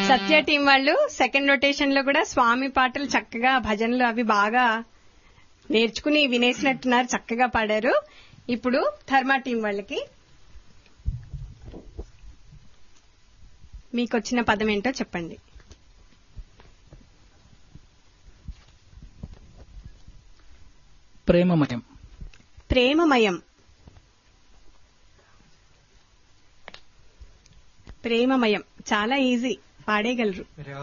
సత్య team వాళ్ళు second rotation లో కూడా స్వామి పాటలు చక్కగా భజనలు అవి బాగా నేర్చుకుని వినేసినట్టున్నారు చక్కగా పాడారు ఇప్పుడు ధర్మా టీం వాళ్ళకి మీకు వచ్చిన పదం ఏంటో చెప్పండి ప్రేమమయం ప్రేమమయం ప్రేమమయం చాలా ఈజీ పాడేయగలరు